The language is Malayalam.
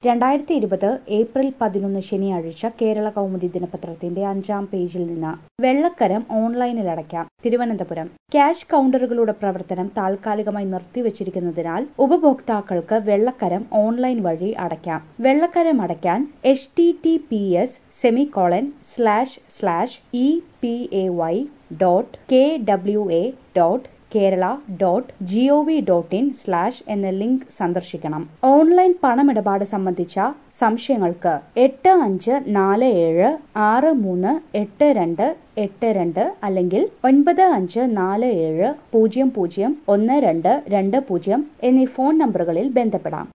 രണ്ടായിരത്തി ഇരുപത് ഏപ്രിൽ പതിനൊന്ന് ശനിയാഴ്ച കേരള കൗമുദി ദിനപത്രത്തിന്റെ അഞ്ചാം പേജിൽ നിന്ന് വെള്ളക്കരം ഓൺലൈനിൽ അടയ്ക്കാം തിരുവനന്തപുരം ക്യാഷ് കൗണ്ടറുകളുടെ പ്രവർത്തനം താൽക്കാലികമായി നിർത്തിവച്ചിരിക്കുന്നതിനാൽ ഉപഭോക്താക്കൾക്ക് വെള്ളക്കരം ഓൺലൈൻ വഴി അടയ്ക്കാം വെള്ളക്കരം അടയ്ക്കാൻ H T T P S semicolon slash slash E P A Y dot K W A dot Kerala dot G O V dot in slash എന്ന ലിങ്ക് സന്ദർശിക്കണം ഓൺലൈൻ പണമിടപാട് സംബന്ധിച്ച സംശയങ്ങൾക്ക് എട്ട് അഞ്ച് നാല് ഏഴ് ആറ് മൂന്ന് എട്ട് രണ്ട് എട്ട് രണ്ട് അല്ലെങ്കിൽ ഒൻപത് അഞ്ച് നാല് ഏഴ് പൂജ്യം പൂജ്യം ഒന്ന് രണ്ട് രണ്ട് പൂജ്യം എന്നീ ഫോൺ നമ്പറുകളിൽ ബന്ധപ്പെടാം